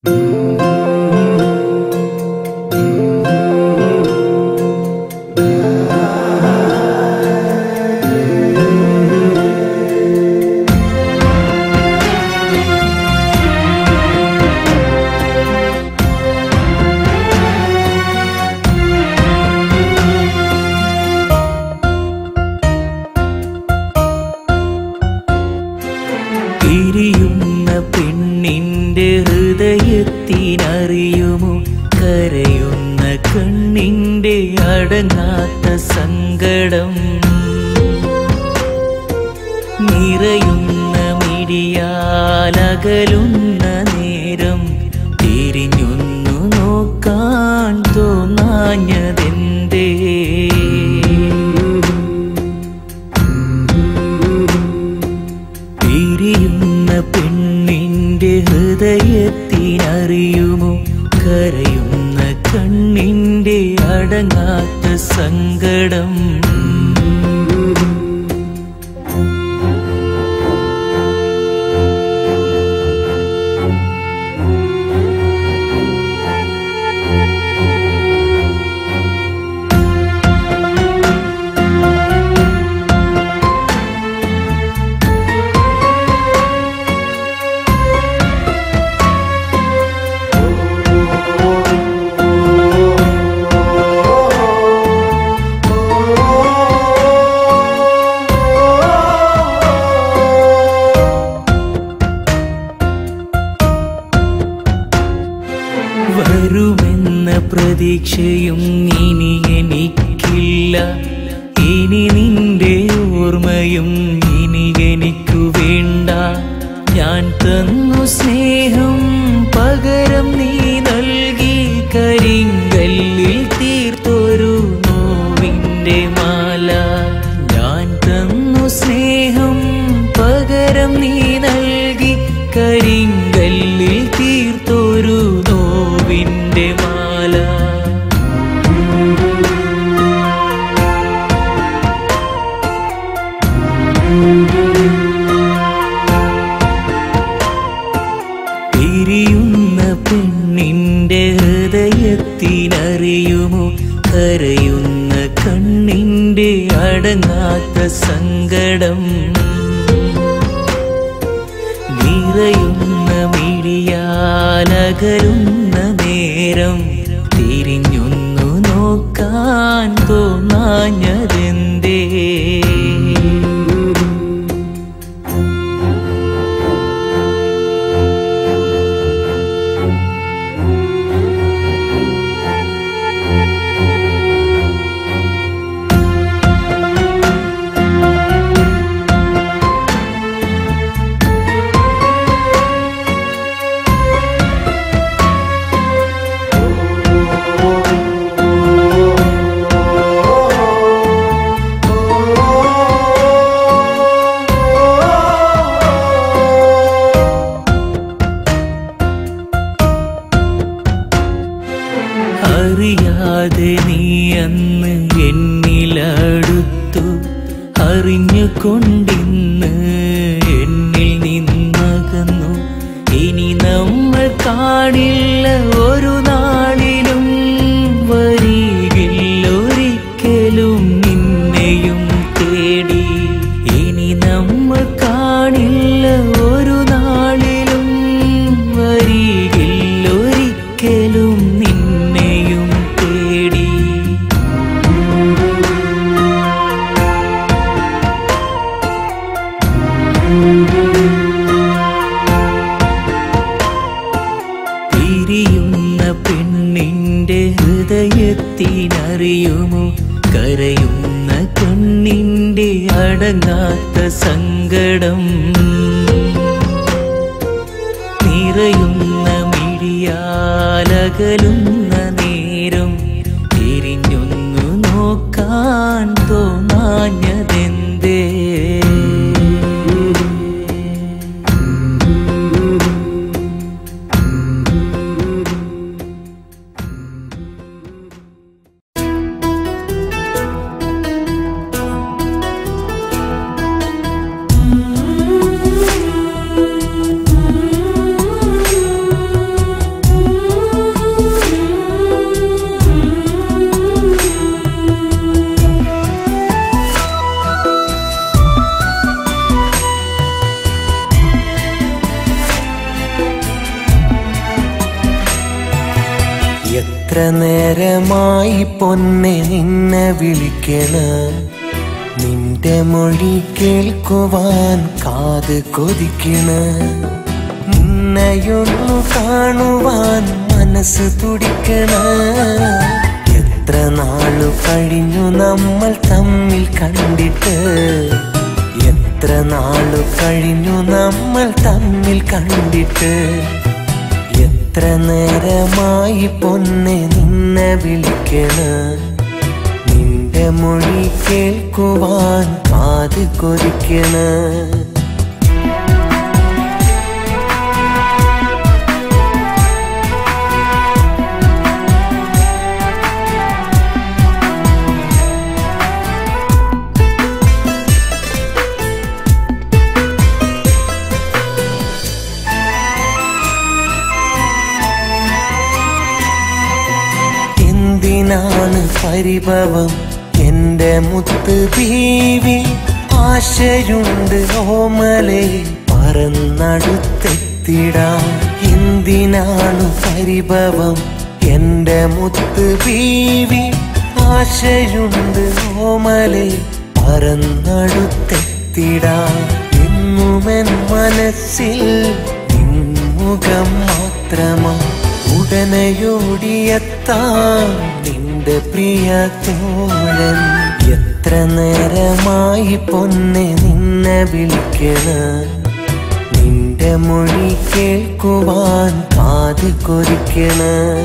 പിരിയുന്ന പെണ്ണിന്റെ ഹൃദയത്തിനറിയുമോ കരയുന്ന കണ്ണിന്റെ അടങ്ങാത്ത സങ്കടം നിറയുന്ന മിടിയാലകലുന്ന നേരം തിരിഞ്ഞൊന്നു നോക്കാൻ തോന്നാഞ്ഞതെന്തേ പിരിയുന്ന പെണ്ണിന്റെ ഹൃദയത്തിനറിയുമോ കരയുന്ന കണ്ണിന്റെ അടങ്ങാത്ത സങ്കടം വരുമെന്ന പ്രതീക്ഷയും ഇനി എനിക്കില്ല ഇനി നിന്റെ ഓർമ്മയും ഇനി എനിക്കു വേണ്ട ഞാൻ തന്നു സ്നേഹം പകരം നീ നൽകി കരിങ്കല്ലിൽ തീർത്തൊരു നോവിന്റെ മാല ഞാൻ തന്നു സ്നേഹം പകരം നീ നൽകി കരിങ്കല്ലിൽ തീർത്തൊരു നോവിന്റെ മാല പിരിയുന്ന പെണ്ണിന്റെ ഹൃദയത്തിനറിയുമോ കരയുന്ന കണ്ണിന്റെ അടങ്ങാത്ത സങ്കടം നിറയുന്ന മിഴിയാലകരുന്ന നേരം തിരിഞ്ഞൊന്നു നോക്കാൻ തോന്നാഞ്ഞതെന്തേ അറിയാതെ നീ അന്ന് എന്നിലടുത്തു അറിഞ്ഞുകൊണ്ടിന്ന് എന്നിൽ നിന്നകന്നു ഇനി നമ്മൾ കാണില്ല ഒരു നാളിലും വരികില്ലൊരിക്കലും നിന്നെയും തേടി ഇനി നമ്മൾ കാണില്ല ഒരു നാളിലും വരികില്ലൊരിക്കലും നിന്നെയും തേടി പിരിയുന്ന പെണ്ണിന്റെ ഹൃദയത്തിനറിയുമോ കരയുന്ന കണ്ണിന്റെ അടങ്ങാത്ത സങ്കടം നിറയുന്ന മിഴിയാലകലുന്ന നേരം തിരിഞ്ഞൊന്നു നോക്കാൻ തോന്നാഞ്ഞതെന്തേ ആ എത്ര നേരമായി പൊന്നെ നിന്നെ വിളിക്കണ നിന്റെ മൊഴി കേൾക്കുവാൻ കാത് കൊതിക്കണ നിന്നെയൊന്നു കാണുവാൻ മനസ്സ് തുടിക്കണ എത്ര നാളു കഴിഞ്ഞു നമ്മൾ തമ്മിൽ കണ്ടിട്ട് എത്ര നാളു കഴിഞ്ഞു നമ്മൾ തമ്മിൽ കണ്ടിട്ട് എത്ര നേരമായി പൊന്നെ നിന്നെ വിളിക്കണ നിന്റെ മൊഴി കേൾക്കുവാൻ കാത് കൊതിക്കണ എന്തിനാണ് പരിഭവം എന്റെ മുത്ത് ബീവി ആശയുണ്ട് ഓമലെ പറന്നടുത്തെത്തിടാം എന്തിനാണ് പരിഭവം എന്റെ മുത്ത് ബീവി ആശയുണ്ട് ഓമലെ പറന്നടുത്തെത്തിടാം എന്നുമെൻ മനസ്സിൽ നിൻമുഖം മാത്രമാ ഉടനെയോടിയെത്താം നിന്റെ പ്രിയ തോഴൻ എത്ര നേരമായി പൊന്നെ നിന്നെ വിളിക്കണ നിന്റെ മൊഴി കേൾക്കുവാൻ കാത് കൊതിക്കണ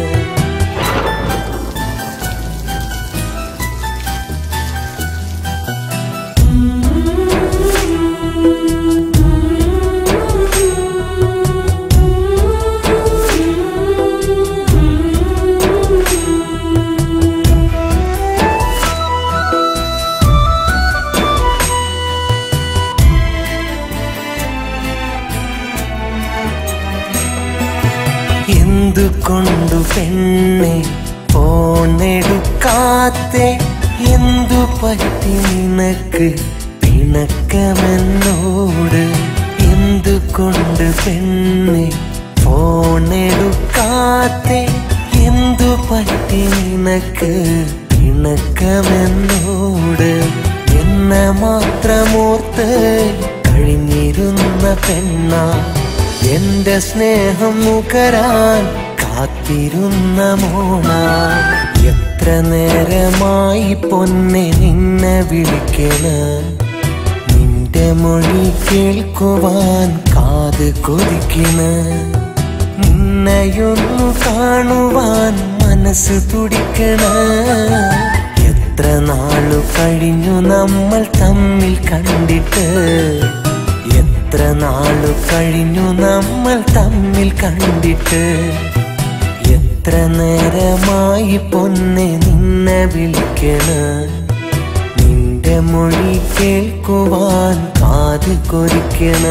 എന്തുകൊണ്ടു പെണ്ണെ ഫോണെടുക്കാത്തെ എന്തു പറ്റി നിനക്ക് പിണക്കമെന്നോട് എന്തുകൊണ്ട് പെണ്ണെ ഫോണെടുക്കാത്തെ എന്തു പറ്റി നിനക്ക് പിണക്കമെന്നോട് എന്നെ മാത്രമോർത്ത് കഴിഞ്ഞിരുന്ന പെണ്ണ എന്റെ സ്നേഹം മുഖരാൻ കാത്തിരുന്ന മോണ എത്ര നേരമായി പൊന്നെ നിന്നെ വിളിക്കണ നിന്റെ മൊഴി കേൾക്കുവാൻ കാത് കൊതിക്കണ നിന്നെയൊന്നു കാണുവാൻ മനസ്സ് തുടിക്കണ എത്ര നാളു കഴിഞ്ഞു നമ്മൾ തമ്മിൽ കണ്ടിട്ട് എത്ര നാളു കഴിഞ്ഞു നമ്മൾ തമ്മിൽ കണ്ടിട്ട് എത്ര നേരമായി പൊന്നെ നിന്നെ വിളിക്കണ നിന്റെ മൊഴി കേൾക്കുവാൻ കാത് കൊതിക്കണ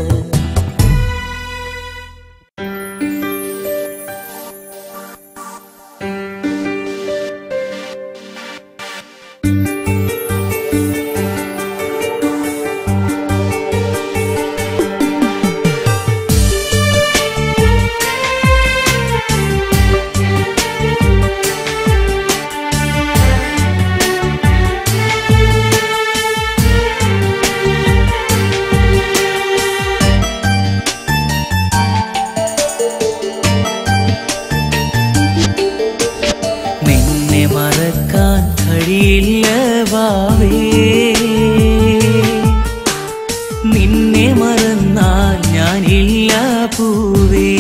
നിന്നെ മറക്കാൻ കഴിയില്ല വാവേ നിന്നെ മറന്നാൽ ഞാനില്ല പൂവേ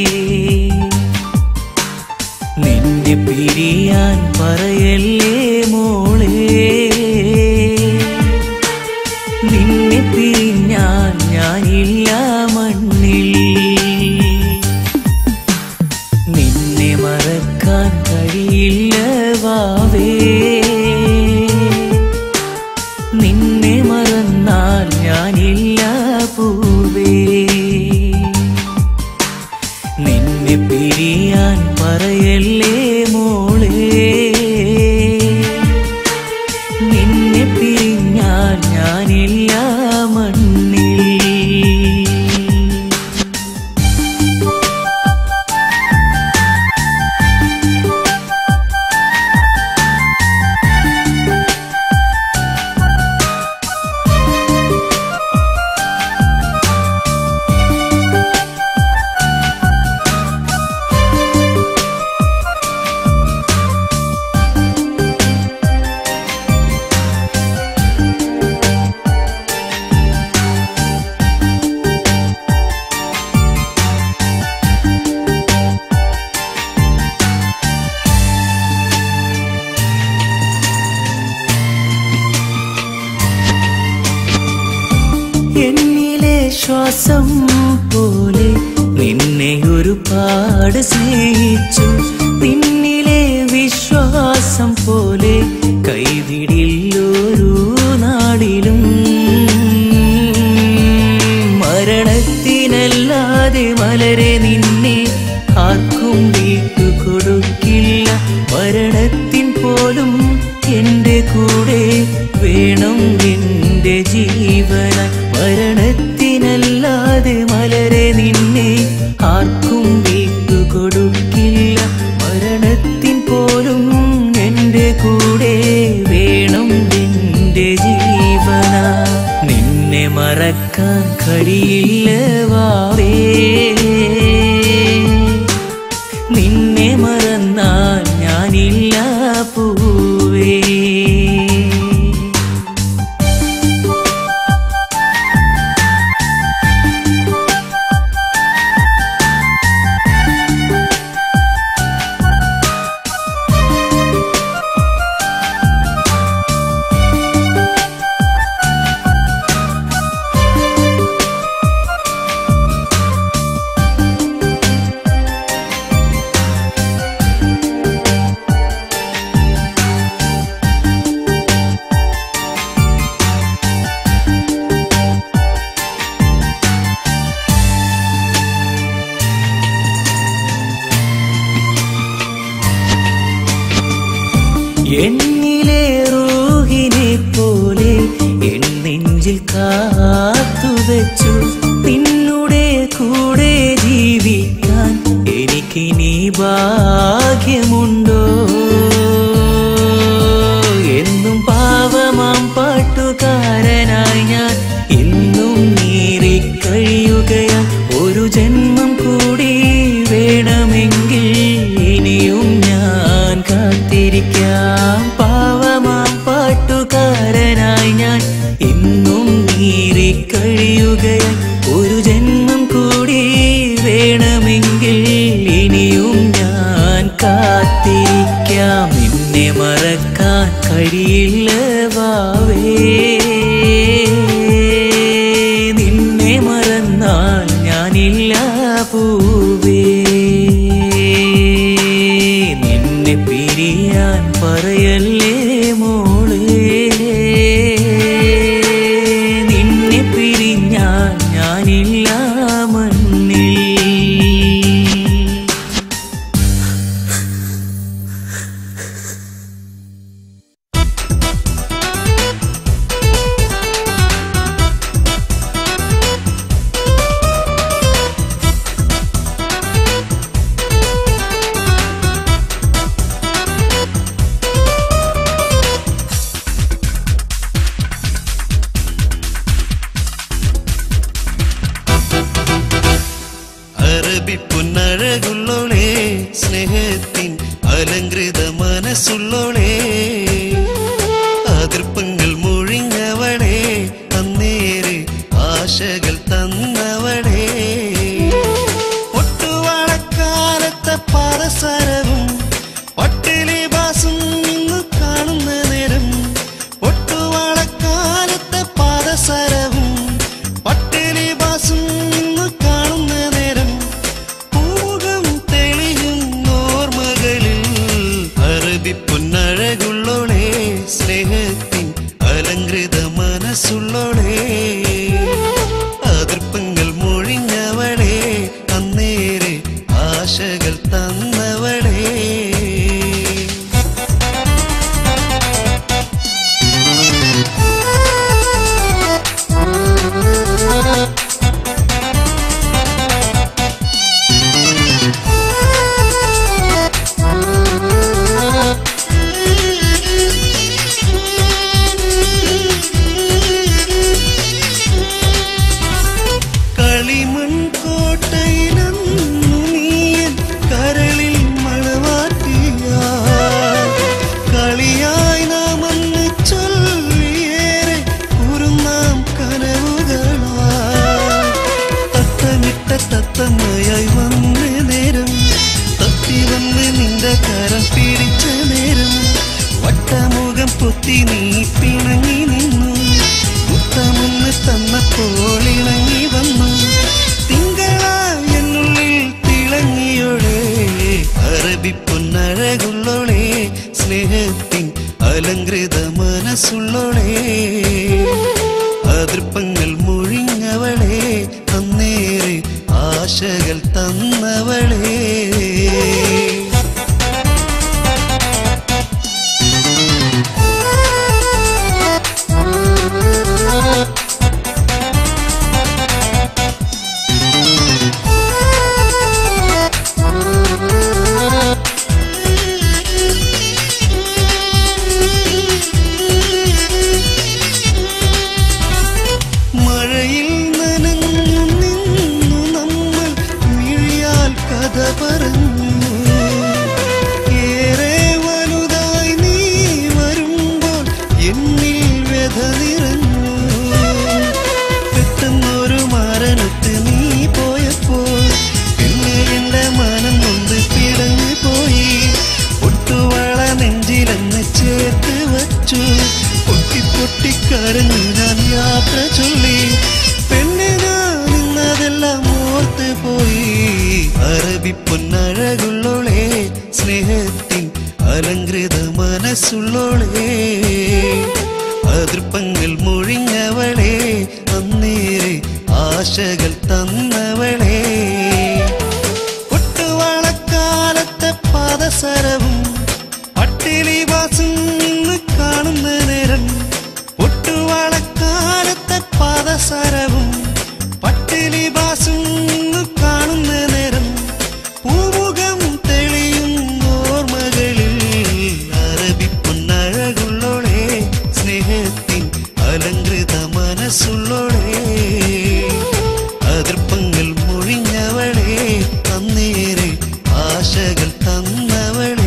നിന്നെ പിരിയാൻ പറയല്ലേ മോളെ നിന്നെ പിരിഞ്ഞാൽ ഞാനില്ല മണ്ണിൽ നിന്നെ മറക്കാൻ കഴിയില്ല വാവേ നിന്നെ മറന്നാൽ ഞാനില്ല പൂവേ നിന്നെ പിരിയാൻ പറയല്ലേ മോളെ നിന്നെ പിരിഞ്ഞാൽ ഞാനില്ല മണ്ണിൽ വിശ്വാസം പോലെ നിന്നെ ഒരുപാട് സ്നേഹിച്ചു നിന്നിലെ വിശ്വാസം പോലെ കൈവിടില്ലൊരു നാടിലും മരണത്തിനല്ലാതെ മലരെ നിന്നെ ആർക്കും വീട്ടു കൊടുക്കില്ല മരണത്തിൻ പോലും എന്റെ കൂടെ വേണം എന്റെ ജീവന മരണത്തിനല്ലാതെ മലരെ നിന്നെ ആർക്കും വീട്ടു കൊടുക്കില്ല മരണത്തിൻ പോലും എന്റെ കൂടെ വേണം എന്റെ ജീവന നിന്നെ മറക്കാൻ കഴിയില്ല വാവേ നിന്നെ മറന്നാൽ ഞാനില്ല പൂവേ എന്നിലെ റൂഹിനെ പോലെ എൻ നെഞ്ചിൽ കാത്തുവച്ചു നിന്നുടെ കൂടെ ജീവിക്കാൻ എനിക്കിനി ഭാഗ്യമുണ്ടോ എന്നും പാവമാം പാട്ടുകാരനായി ഞാൻ എന്നും നീറിക്കഴിയുകയാ ഒരു ജന്മം കൂടി വേണമെങ്കിൽ ഇനിയും ഞാൻ കാത്തിരിക്കാം പാവമാം പാട്ടുകാരനായി ഞാൻ എന്നും നീറിക്കഴിയുകയാ ഒരു ജന്മം കൂടി വേണമെങ്കിൽ ഇനിയും ഞാൻ കാത്തിരിക്കാം നിന്നെ മറക്കാൻ കഴിയില്ല വാവേ നിന്നെ മറന്നാൽ ഞാനില്ല പൂവേ നിന്നെ പിരിയാൻ പറയല്ലേ മോളേ നിന്നെ പിരിഞ്ഞാൽ ഞാനില്ല മണ്ണിൽ അറബി പൊന്നഴകുള്ളോളേ സ്നേഹത്തിൻ അലങ്കൃത മനസ്സുള്ളോളേ അതിർപ്പങ്ങൾ മുഴിഞ്ഞവളേ അന്നേരെ ആശകൾ തന്നവളേ ഒട്ടുവാളക്കാലത്തെ പാദസരവും പട്ടിലി ബാസും ഇന്ന് കാണുന്ന നേരം ഒട്ടുവാളക്കാലത്തെ പാദസരവും പട്ടിലി ബാസും ഇന്ന് കാണുന്ന നേരം പൂമുഖം തെളിയും ഓർമ്മകളിൽ അറബി പൊന്നഴകുള്ളോളേ സ്നേഹത്തിൻ അലങ്കൃത മനസ്സുള്ളോളേ അതിർപ്പങ്ങൾ മൊഴിഞ്ഞവളേ അന്നേരെ ആശകൾ തന്നവളേ കളിമൺ കോട്ടയിലന്നു നീയൻ കരളിൽ മണവാട്ടി അറബിപ്പൊന്നഴകുള്ളോളെ സ്നേഹത്തിൻ അലങ്കൃത മനസ്സുള്ളോളെ അതിർപ്പങ്ങൾ മുഴിഞ്ഞവളെ അന്നേറെ ആശകൾ തന്നവളെ മഴയിൽ നനഞ്ഞു നിന്നു നമ്മൾ മിഴിയാൽ കഥ പറഞ്ഞു ഏറെ വലുതായി നീ വരുമ്പോൾ എന്നിൽ വ്യഥ നിറഞ്ഞു പെട്ടെന്നൊരു മരണത്ത് നീ പോയപ്പോൾ പിന്നെ എന്റെ മനം കൊണ്ട് പിടഞ്ഞു പോയി ഒട്ടുവള നെഞ്ചിലെന്ന് ചേർത്ത് വച്ചു പൊട്ടി പൊട്ടിക്കരഞ്ഞു ഞാൻ യാത്ര ചൊല്ലി പെണ്ണെ ഞാൻ നിന്നതെല്ലാം ഓർത്ത് പോയി അറബി പൊന്നഴകുള്ളോളെ സ്നേഹത്തിൻ അലങ്കൃത മനസ്സുള്ളോളെ അതിർപ്പങ്ങൾ മൊഴിഞ്ഞവളെ അന്നേരെ ആശകൾ തന്നവളെ ഒട്ടുവാളക്കാലത്തെ പാദസരവും പട്ടിലി വാസം ഇന്ന് കാണുന്ന നേരം ഒട്ടുവാളക്കാലത്തെ പാദസരവും പട്ടിലി വാസം ഇന്ന് കാണുന്ന നേരം പൂമുഖം തെളിയും ഓർമ്മകളിൽ അറബി പൊന്നഴകുള്ളോളെ സ്നേഹത്തിൻ അലങ്കൃത മനസ്സുള്ളോളെ അതിർപ്പങ്ങൾ മൊഴിഞ്ഞവളെ അന്നേരെ ആശകൾ തന്നവളെ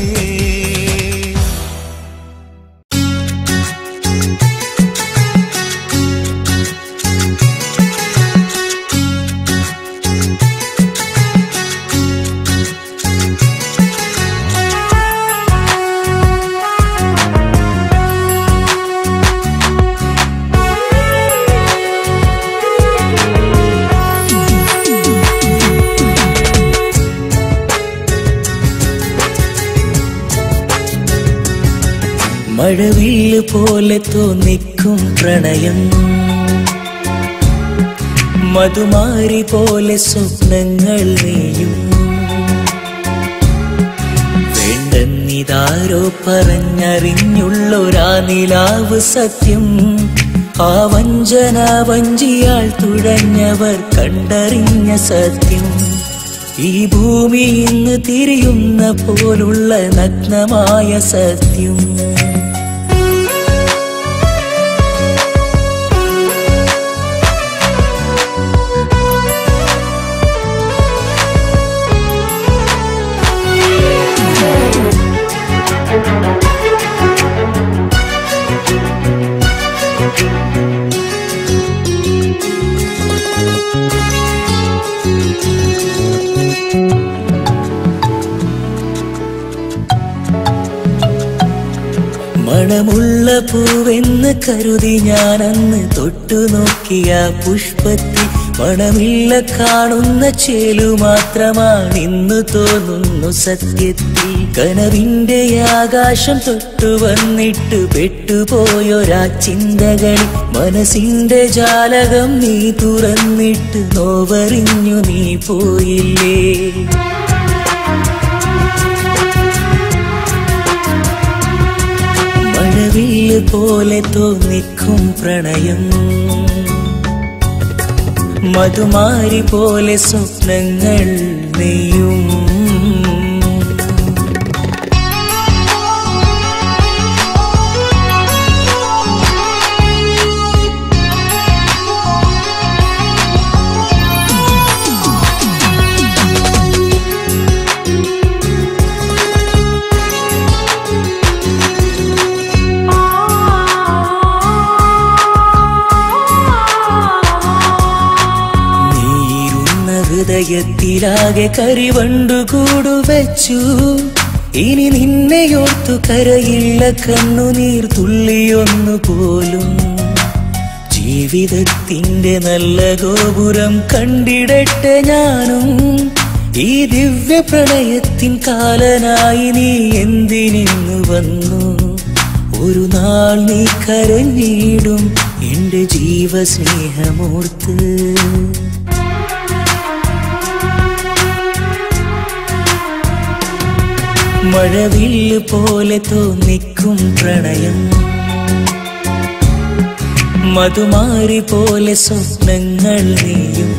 മഴവില്ല് പോലെ തോന്നിക്കും പ്രണയം മധുമാരി പോലെ സ്വപ്നങ്ങൾ നെയ്യും വേണ്ടെന്നിതാരോ പറഞ്ഞറിഞ്ഞുള്ളൊരാ നിലാവ് സത്യം ആ വഞ്ചന വഞ്ചിയാൾ തുഴഞ്ഞവർ കണ്ടറിഞ്ഞ സത്യം ഈ ഭൂമി ഇന്ന് തിരിയുന്ന പോലുള്ള നഗ്നമായ സത്യം മണമുള്ള പൂവെന്ന് കരുതി ഞാനന്ന് തൊട്ടു നോക്കിയ പുഷ്പത്തിൽ മണമില്ല കാണുന്ന ചേലു മാത്രമാണിന്ന് തോന്നുന്നു സത്യത്തിൽ കനവിന്റെ ആകാശം തൊട്ടു വന്നിട്ട് പെട്ടുപോയൊരാ ചിന്തകളിൽ മനസ്സിന്റെ ജാലകം നീ തുറന്നിട്ട് നോവറിഞ്ഞു നീ പോയില്ലേ മഴവില്ല് പോലെ തോന്നിക്കും പ്രണയം മധുമാരി പോലെ സ്വപ്നങ്ങൾ നെയ്യും നീരുന്ന ഹൃദയത്തിലാകെ കരിവണ്ടു കൂടു വെച്ചു ഇനി നിന്നെയോർത്തു കരയില്ല കണ്ണുനീർ തുള്ളിയൊന്നു പോലും ജീവിതത്തിന്റെ നല്ല ഗോപുരം കണ്ടിടട്ടെ ഞാനും ഈ ദിവ്യ പ്രണയത്തിൻ കാലനായി നീ എന്തിനിന്നു വന്നു ഒരു നാൾ നീ കരഞ്ഞിടും എന്റെ ജീവസ്നേഹമോർത്ത് മഴവില്ല് പോലെ തോന്നിക്കും പ്രണയം മധുമാരി പോലെ സ്വപ്നങ്ങൾ നീയും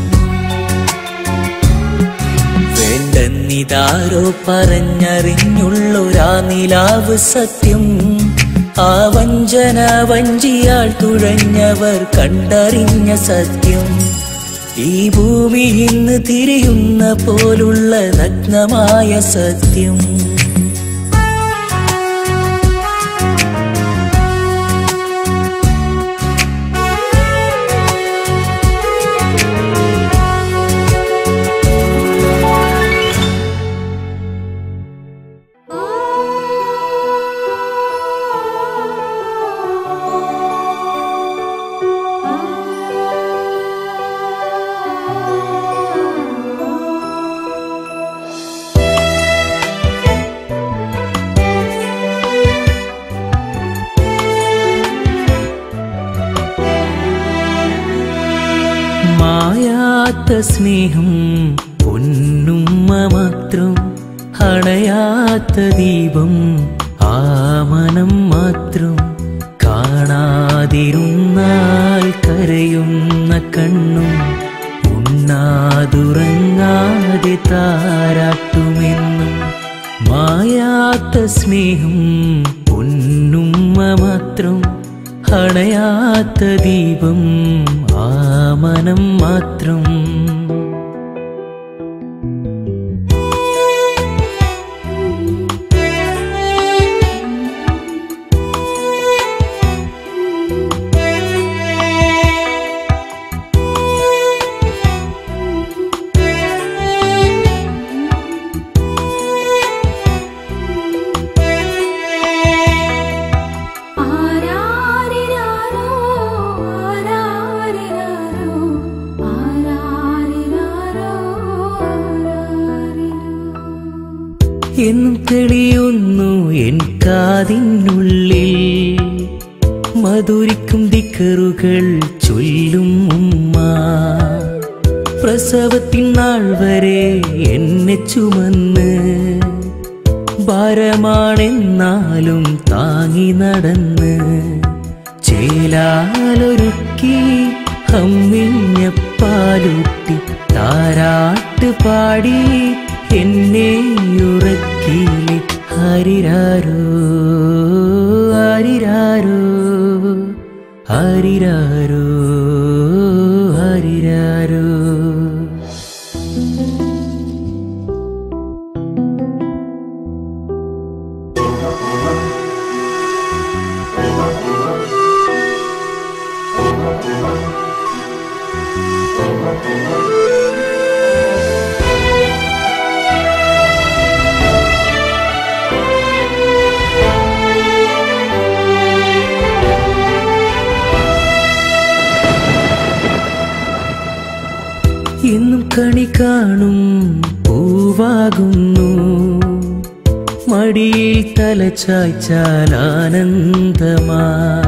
വേണ്ടെന്നിതാരോ പറഞ്ഞറിഞ്ഞുള്ളൊരാ നിലാവ് സത്യം ആ വഞ്ചന വഞ്ചിയാൽ തുഴഞ്ഞവർ കണ്ടറിഞ്ഞ സത്യം ഈ ഭൂമി ഇന്ന് തിരിയുന്ന പോലുള്ള നഗ്നമായ സത്യം മായാത്ത സ്നേഹം പൊന്നുമ്മ മാത്രം അണയാത്ത ദീപം ആ മനം മാത്രം കാണാതിരുന്നാൽ കരയുന്ന കണ്ണും ഉണ്ണാതുറങ്ങാതെ താരാട്ടുമെന്നും മായാത്ത സ്നേഹം പൊന്നുമ്മ മാത്രം അണയാത്ത ദീപം ആ മനം മാത്രം ആരാരിരാരോ ആരാരിരാരോ ആരാരിരാരോ ആരാരിരോ എന്നും തെളിയുന്നു എൻ കാതിനുള്ളിൽ മധുരിക്കും ദിക്കറുകൾ ചൊല്ലും ഉമ്മ പ്രസവത്തിൻ നാൾ വരെ എന്നെ ചുമന്ന് ഭാരമാണെന്നാലും താങ്ങി നടന്ന് ചേലാലൊരുക്കി ഹമ്മിഞ്ഞപ്പാലൂട്ടി താരാട്ട് പാടി എന്നെ ഉറക്കിലെ ഹരിരാരോ ഹരിരാരോ ഹരിരാരോ ഹരിരാരോ എന്നും കണി കാണും പൂവാകുന്നു മടിയിൽ തലച്ചായ്ച്ചാൽ ആനന്ദമാ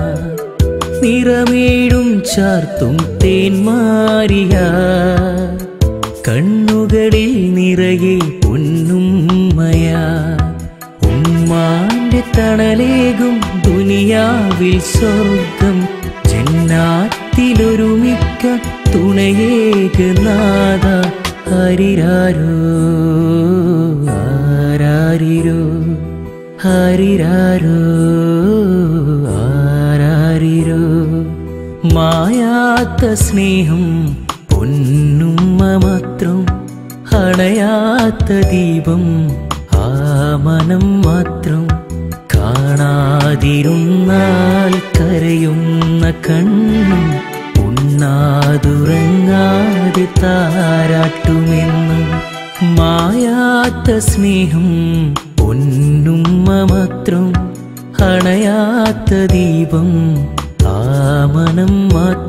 നിറമേടും ചാർത്തും തേന്മാരിയ കണ്ണുകളിൽ നിറയെ പൊന്നുമ്മയാ ഉമ്മാന്റെ തണലേകും ദുനിയാവിൽ സ്വർഗം ജന്നാത്തിലൊരുമിക്ക തുണയേകനാഥ ഹരിരാരോ ആരാരിരോ ഹരിരാരോ ആരാരിരോ മായാത്ത സ്നേഹം പൊന്നുമ്മ മാത്രം അണയാത്ത ദീപം ആ മനം മാത്രം കാണാതിരുന്നാൽ കരയുന്ന കണ്ണും ഉണ്ണാതുറങ്ങാതെ താരാട്ടുമെന്നും മായാത്ത സ്നേഹം പൊന്നുമ്മ മാത്രം അണയാത്ത ദീപം ആ മനം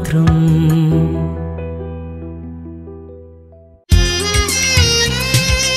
മാത്രം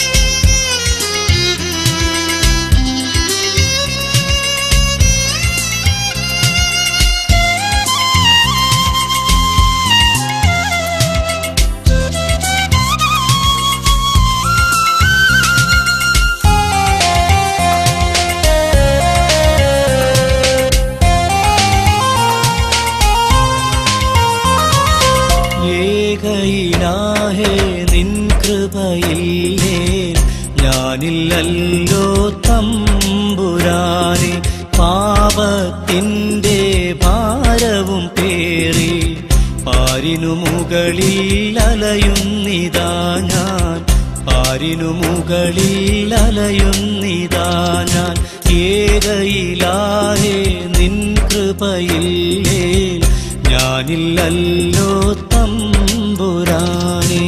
ഞാനില്ലല്ലോ തമ്പുരാനെ പാപത്തിൻ്റെ ഭാരവും പേറി പാരിനു മുകളിൽ അലയുന്നിതാ ഞാൻ പാരിനു മുകളിൽ അലയുന്നിതാ ഞാൻ ഏകയിലാഹേ നിൻ കൃപയില്ലേ ഞാനില്ലല്ലോ തമ്പുരാനേ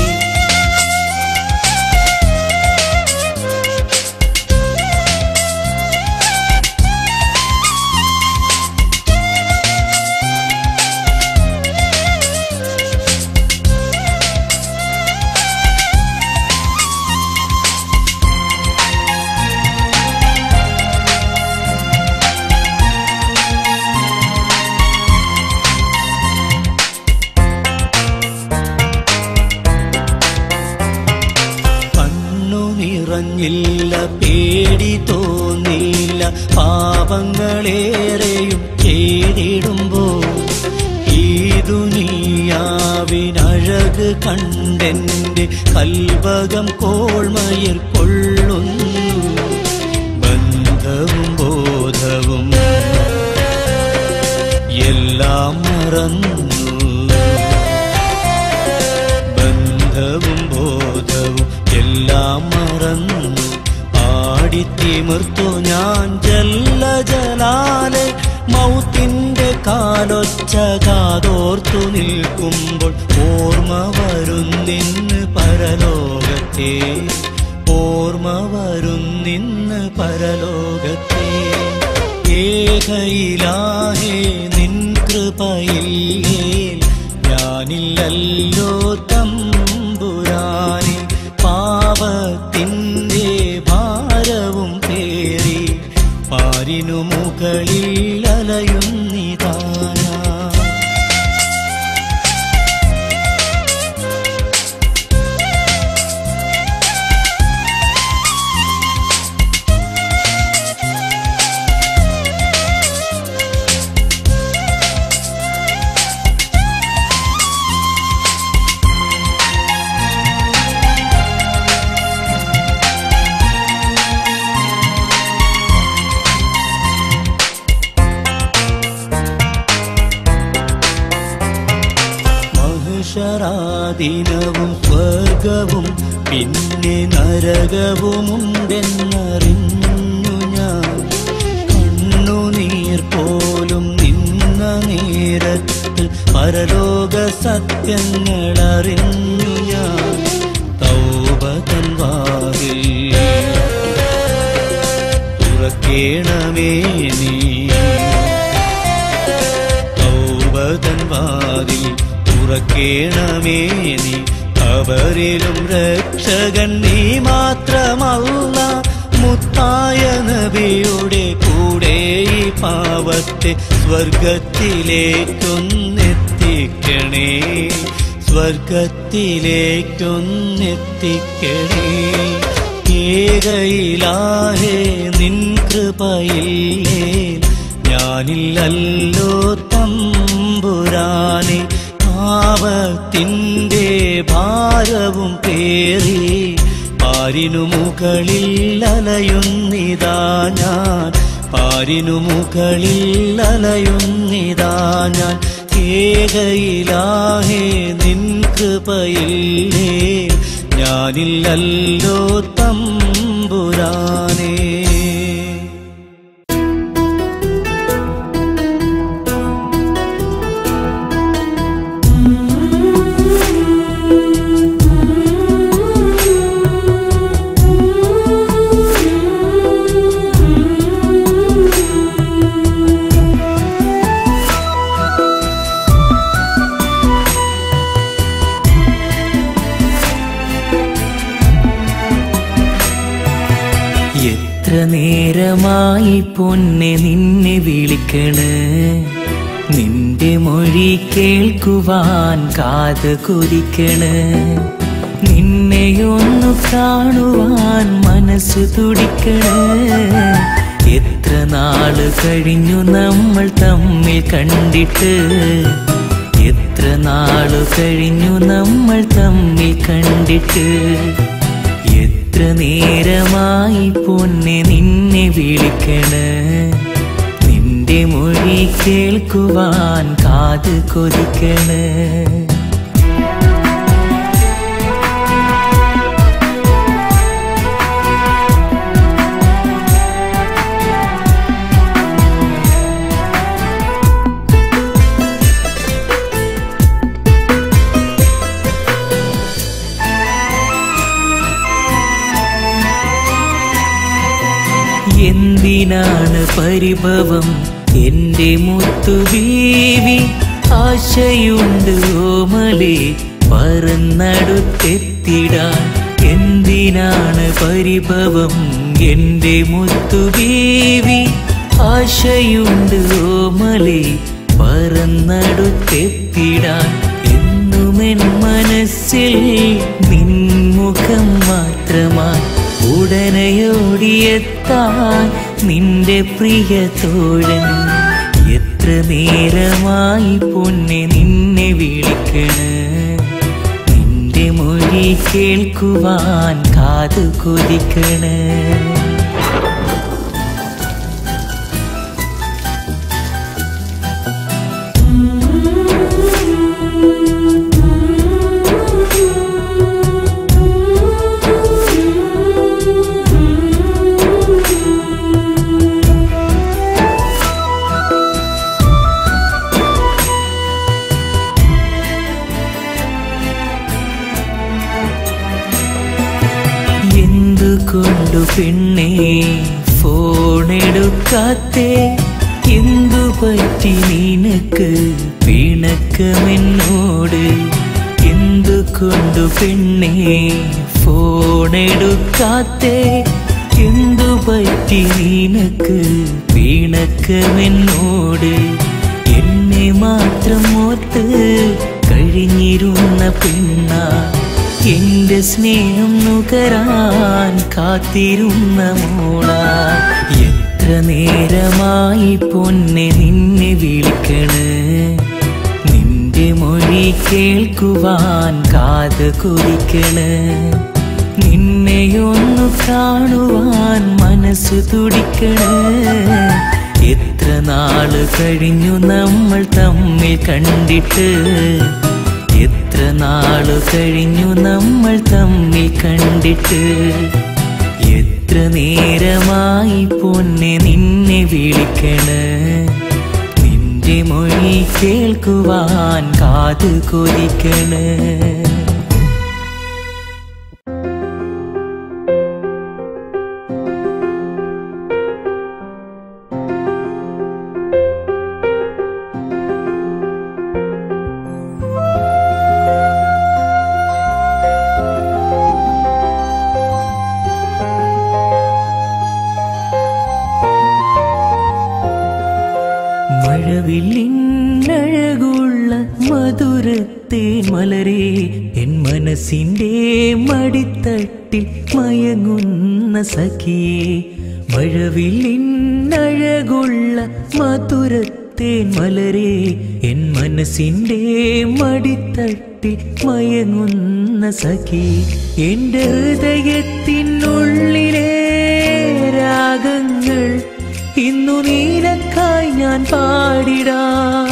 കണ്ണു നിറഞ്ഞില്ല പേടി തോന്നില്ല പാപങ്ങളേറെയും ചെയ്തിടുമ്പോൾ ഈ ദുനിയാവിനഴക് കണ്ടെന്റെ കൽവകം കോൾമയിൽ കൊള്ളുന്നു ബന്ധവും ബോധവും എല്ലാം മറന്നു ബന്ധവും ബോധവും എല്ലാം മറന്നു ആടിത്തിമിർത്തു ഞാൻ ജല്ല ജലാലെ മൗത്തിന്റെ കാലൊച്ച കാതോർത്തു നിൽക്കുമ്പോൾ ഓർമ്മ വരുന്നിന്ന് പരലോകത്തെ ഓർമ്മ വരുന്നിന്ന് പരലോകത്തെ ഏകയിലാഹേ നിൻ കൃപയില്ലേ ഞാനില്ലല്ലോ തമ്പുരാനെ പാപത്തിൻ്റെ ഭാരവും പേറി പാരിനു മുകളിൽ അലയുന്നിതാന മഹിഷറാദിനവും സ്വർഗവും പിന്നെ നരകവുമുണ്ടെന്നറിഞ്ഞു ഞാൻ കണ്ണുനീർ പോലും നിന്ന നേരത്ത് പരലോക സത്യങ്ങൾ അറിഞ്ഞു ഞാൻ തൗബതൻ വാതിൽ തുറക്കേണമേ നീ തൗബതൻ വാതിൽ തുറക്കേണമേ നീ അവരിലും രക്ഷകൻ നീ മാത്രമല്ല മുത്തായ നബിയുടെ കൂടെ ഈ പാവത്തെ സ്വർഗത്തിലേക്കൊന്നെത്തിക്കണേ സ്വർഗത്തിലേക്കൊന്നെത്തിക്കണേ ഏകയിലാഹേ നിൻ കൃപയില്ലേ ഞാനില്ലല്ലോ തമ്പുരാനെ പാപത്തിൻ്റെ ഭാരവും പേറി പാരിനു മുകളിൽ അലയുന്നിതാ ഞാൻ പാരിനു മുകളിൽ അലയുന്നിതാ ഞാൻ ഏകയിലാഹേ നിൻ കൃപയില്ലേ ഞാനില്ലല്ലോ തമ്പുരാനേ എത്ര നേരമായി പൊന്നെ നിന്നെ വിളിക്കണ് നിന്റെ മൊഴി കേൾക്കുവാൻ കാത് കൊതിക്കണ് നിന്നെയൊന്നു കാണുവാൻ മനസ്സ് തുടിക്കണ് എത്ര നാള് കഴിഞ്ഞു നമ്മൾ തമ്മിൽ കണ്ടിട്ട് എത്ര നാളു കഴിഞ്ഞു നമ്മൾ തമ്മിൽ കണ്ടിട്ട് എത്ര എത്ര നേരമായി പൊന്നെ നിന്നെ വിളിക്കണ് നിന്റെ മൊഴി കേൾക്കുവാൻ കാത് കൊതിക്കണ് എന്തിനാണ് പരിഭവം എന്റെ മുത്തുബീവി ആശയുണ്ട് ഓമലെ പറന്നടുത്തെത്തിടാൻ എന്തിനാണ് പരിഭവം എന്റെ മുത്തുബീവി ആശയുണ്ട് ഓമലെ പറന്നടുത്തെത്തിടാൻ എന്നുമെൻ മനസ്സിൽ നിൻമുഖം മാത്രമായി ഉടനെയോടിയെത്താൻ നിന്റെ പ്രിയ തോഴൻ എത്ര നേരമായി പൊന്നെ നിന്നെ വിളിക്കണ് നിന്റെ മൊഴി കേൾക്കുവാൻ കാതു കൊതിക്കണ് എന്തുകൊണ്ടു പെണ്ണേ ഫോണെടുക്കാത്തേ എന്തു പറ്റി നിനക്ക് പിണക്കമെന്നോട് എന്തുകൊണ്ടു പെണ്ണേ ഫോണെടുക്കാത്തേ എന്തു പറ്റി നിനക്ക് പിണക്കമെന്നോട് എന്നെ മാത്രം ഓർത്ത് കഴിഞ്ഞിരുന്ന പെണ്ണ എന്റെ സ്നേഹം നുകരാൻ കാത്തിരുന്ന മോള എത്ര നേരമായി പൊന്നെ നിന്നെ വിളിക്കണ് നിന്റെ മൊഴി കേൾക്കുവാൻ കാത് കൊതിക്കണ് നിന്നെയൊന്നു കാണുവാൻ മനസ്സു തുടിക്കണ് എത്ര നാള് കഴിഞ്ഞു നമ്മൾ തമ്മിൽ കണ്ടിട്ട് എത്ര നാളു കഴിഞ്ഞു നമ്മൾ തമ്മിൽ കണ്ടിട്ട് എത്ര നേരമായി പൊന്നെ നിന്നെ വിളിക്കണ് നിന്റെ മൊഴി കേൾക്കുവാൻ കാത് കൊതിക്കണ് മഴവില്ലിന്നഴകുള്ള മധുരത്തെ മലരെ എൻ മനസ്സിൻ്റെ മടിത്തട്ടിൽ മയങ്ങുന്ന സഖിയെ മഴവില്ലിന്നഴകുള്ള മധുരത്തെ മലരെ എൻ മനസ്സിൻ്റെ മടിത്തട്ടിൽ മയങ്ങുന്ന സഖി എൻ്റെ ഹൃദയത്തിനുള്ളിലെ രാഗങ്ങൾ ഇന്നു നീനക്കായി ഞാൻ പാടിടാ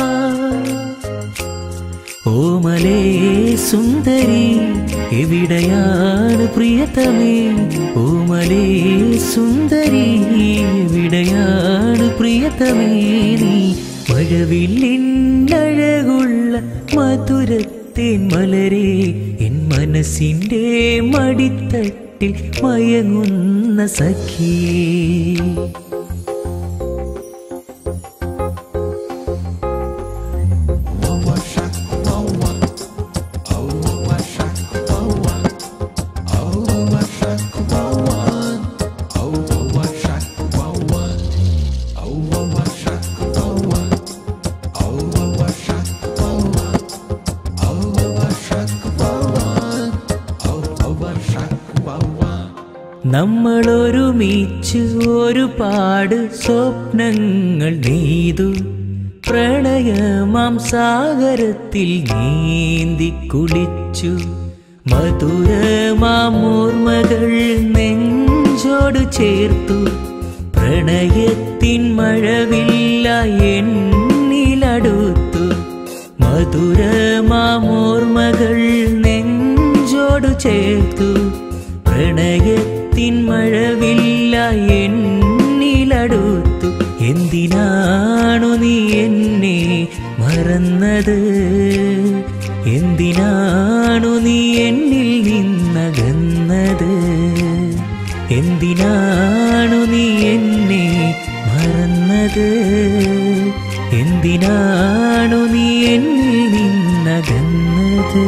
ഓമലേ സുന്ദരി എവിടെയാണ് പ്രിയതമേ ഓമലേ സുന്ദരി എവിടെയാണ് പ്രിയതമേ നീ മഴവില്ലിന്നഴകുള്ള മധുരത്തെ മലരെ എൻ മനസ്സിൻ്റെ മടിത്തട്ടിൽ മയങ്ങുന്ന സഖിയേ നമ്മൾ ഒരുമിച്ച് ഒരുപാട് സ്വപ്നങ്ങൾ നെയ്തു പ്രണയമാം സാഗരത്തിൽ നീന്തി കുളിച്ചു മധുരമാമോർമകൾ നെഞ്ചോട് ചേർത്തു പ്രണയത്തിൻ മഴവില്ല എന്നിലടുത്തു മധുരമാമോർമകൾ നെഞ്ചോട് ചേർത്തു പ്രണയത്തിൻ മഴവില്ല എന്നിലടുത്തു എന്തിനാണു നീ എന്നെ മറന്നത് എന്തിനാണു നീ എന്നിൽ നിന്നകന്നത് എന്തിനാണു നീ എന്നെ മറന്നത് എന്തിനാണു നീ എന്നിൽ നിന്നകന്നത്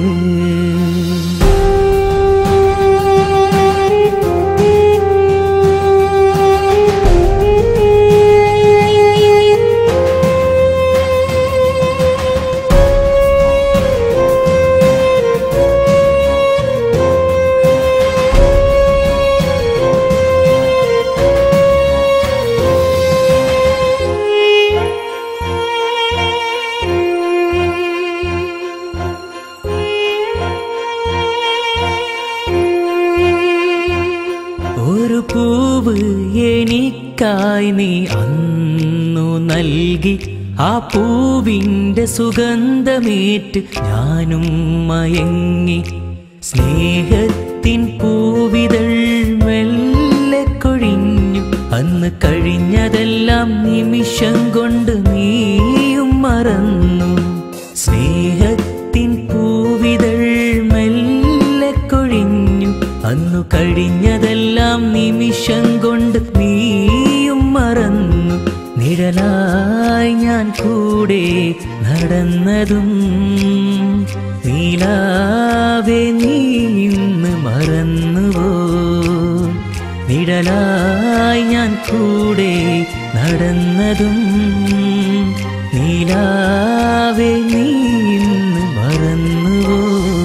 ഒരു പൂവ് എനിക്കായി നീ അന്നു നൽകി ആ പൂവിൻ്റെ സുഗന്ധമേറ്റ് ഞാനും മയങ്ങി സ്നേഹത്തിൻ പൂവിതൾ മെല്ലെ കൊഴിഞ്ഞു അന്ന് കഴിഞ്ഞതെല്ലാം നിമിഷം കൊണ്ട് നീയും മറന്നു സ്നേഹത്തിൻ പൂവിതൾ മെല്ലെ കൊഴിഞ്ഞു അന്നു കഴിഞ്ഞതെല്ലാം നിമിഷം കൊണ്ട് നീയും മറന്നു നിഴലായി ഞാൻ കൂടെ നടന്നതും നീലാവേ നീ ഇന്ന് മറന്നുവോ നിഴലായി ഞാൻ കൂടെ നടന്നതും നീലാവേ നീ ഇന്ന് മറന്നുവോ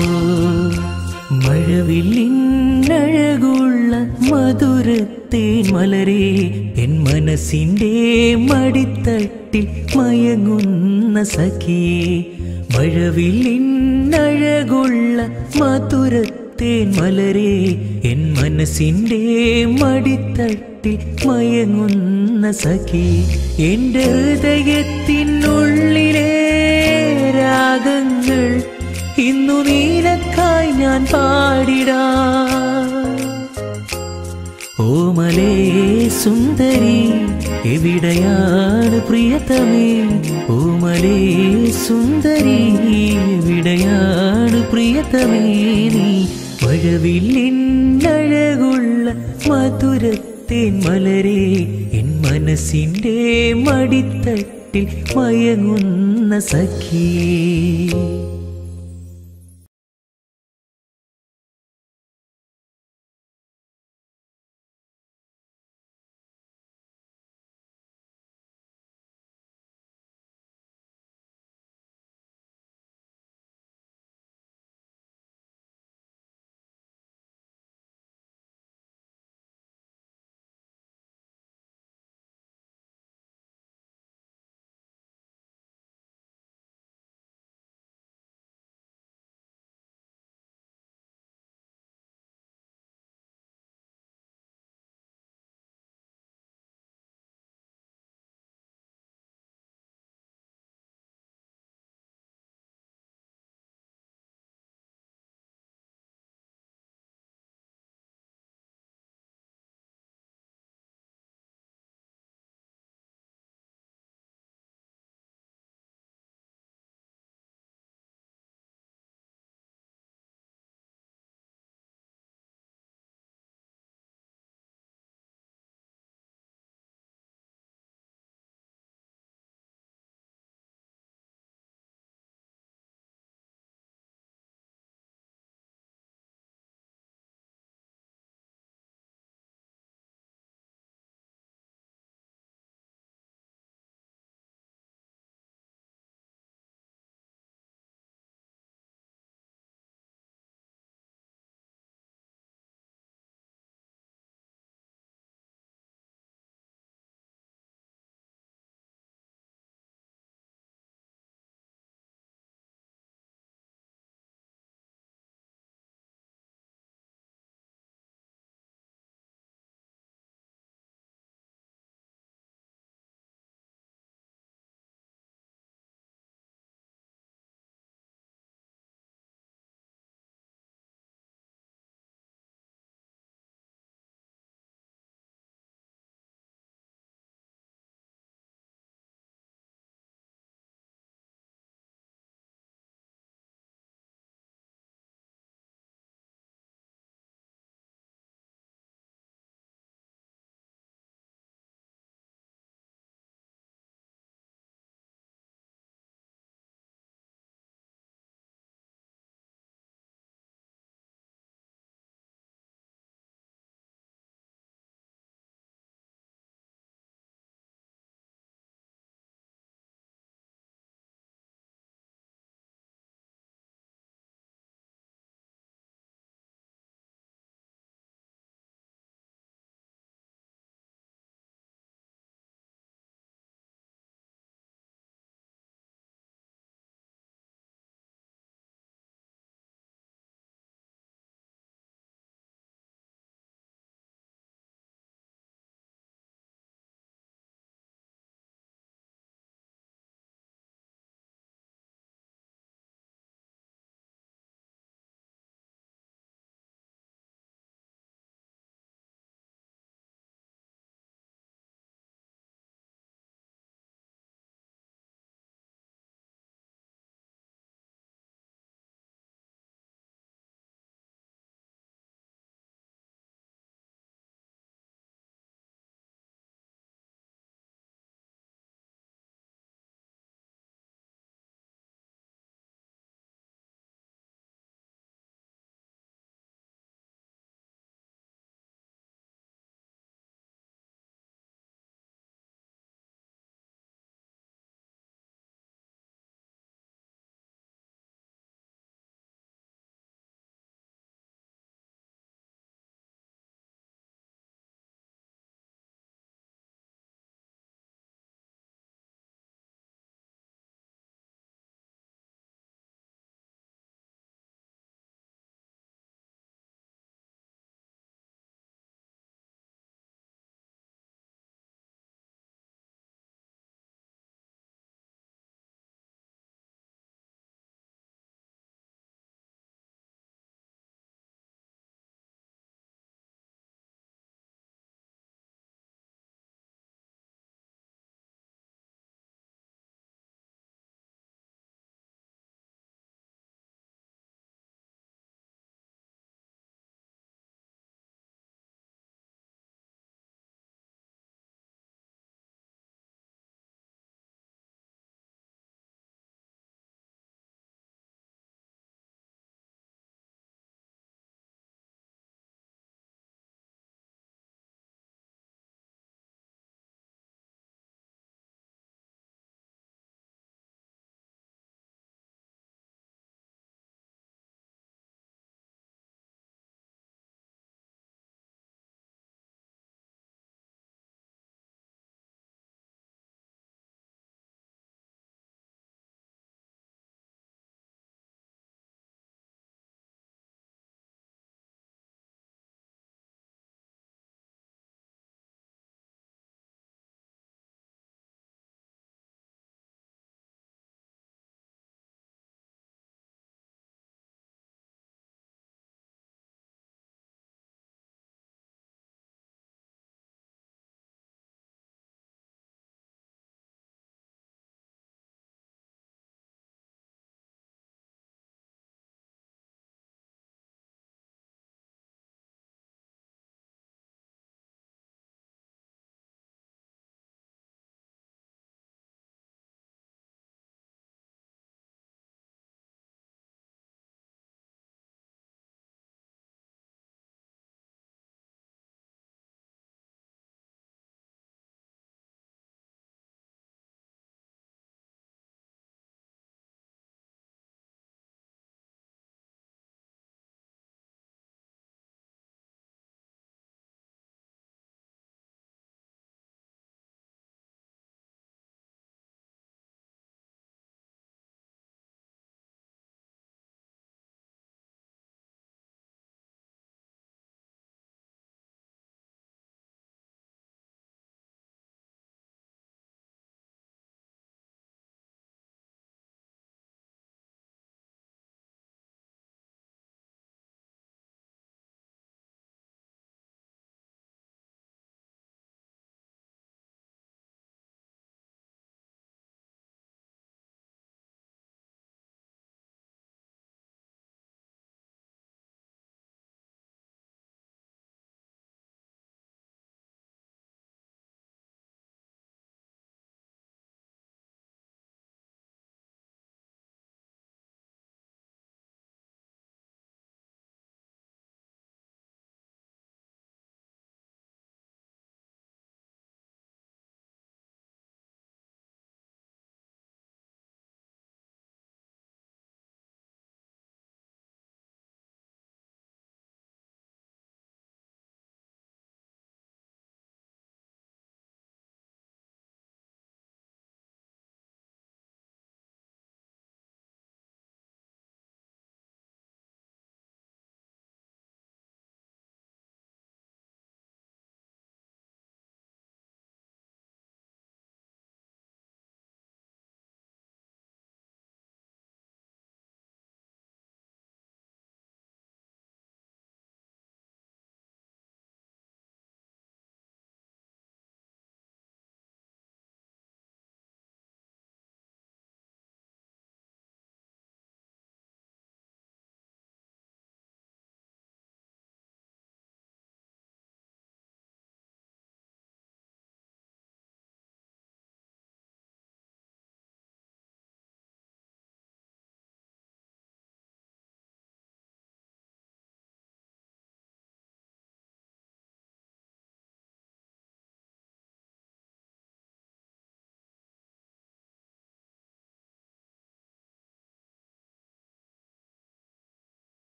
മഴവില്ലിനഴകുള്ള മധുരത്തേൻ മലരെ എൻ മനസ്സിൻ്റെ മടിത്തട്ടിൽ മയങ്ങുന്ന സഖിയേ മഴവില്ലിനഴകുള്ള മധുരത്തേൻ മലരെ എൻ മനസ്സിൻ്റെ മടിത്തട്ടിൽ മയങ്ങുന്ന സഖി എൻ്റെ ഹൃദയത്തിനുള്ളിലെ രാഗങ്ങൾ ഇന്നു നീലക്കായി ഞാൻ പാടിടാ ഓമലേ സുന്ദരി എവിടെയാണ് പ്രിയതമേ ഓമലേ സുന്ദരി എവിടെയാണ് പ്രിയതമേ നീ മഴവില്ലിനഴകുള്ള മധുരത്തേൻ മലരെ എൻ മനസ്സിൻ്റെ മടിത്തട്ടിൽ മയങ്ങുന്ന സഖിയേ